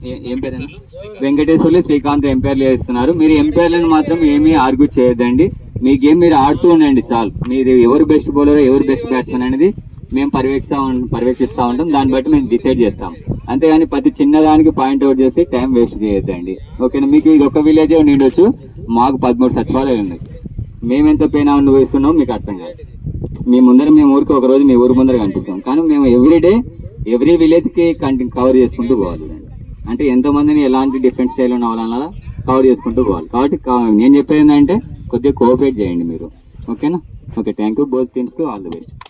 ఏ- ఏం పేరు వెంకటేశ్వర్లు శ్రీకాంత్ ఎంపైర్లు చేస్తున్నారు మీరు ఎంపైర్లను మాత్రం ఏమీ ఆర్గ్యూ చేయొద్దండి మీ గేమ్ మీరు ఆడుతూ ఉండండి చాలు మీరు ఎవరు బెస్ట్ బౌలర్ ఎవరు బెస్ట్ బ్యాట్స్మెన్ అనేది మేము పర్యవేక్షిస్తా ఉం- పర్యవేక్షిస్తా ఉంటాం దాన్ని బట్టి మేము డిసైడ్ చేస్తాం అంతేగాని ప్రతి చిన్నదానికి పాయింట్ అవుట్ చేసి టైం వేస్ట్ చేయొద్దండి ఓకేనా మీకు ఇది ఒక విలేజ్ నిండొచ్చు మాకు పదమూడు సచివాలయాలు ఉన్నాయి మేము ఎంత పెయిన్ అనుభవిస్తున్నాం మీకు అర్థం కాదు మీ ముందర మేము ఊరికి ఒక రోజు మీ ఊరు ముందర కనిపిస్తాం కానీ మేము ఎవ్రీ డే ఎవ్రీ విలేజ్ కి కవర్ చేసుకుంటూ పోవాలి అంటే ఎంత మందిని ఎలాంటి డిఫరెంట్ స్టైల్ ఉన్న వాళ్ళ కవర్ చేసుకుంటూ పోవాలి కాబట్టి కా- నేను చెప్పేది ఏంటంటే కొద్దిగా కోఆపరేట్ చేయండి మీరు ఓకేనా okay thank you both teams కి ఆల్ ది బెస్ట్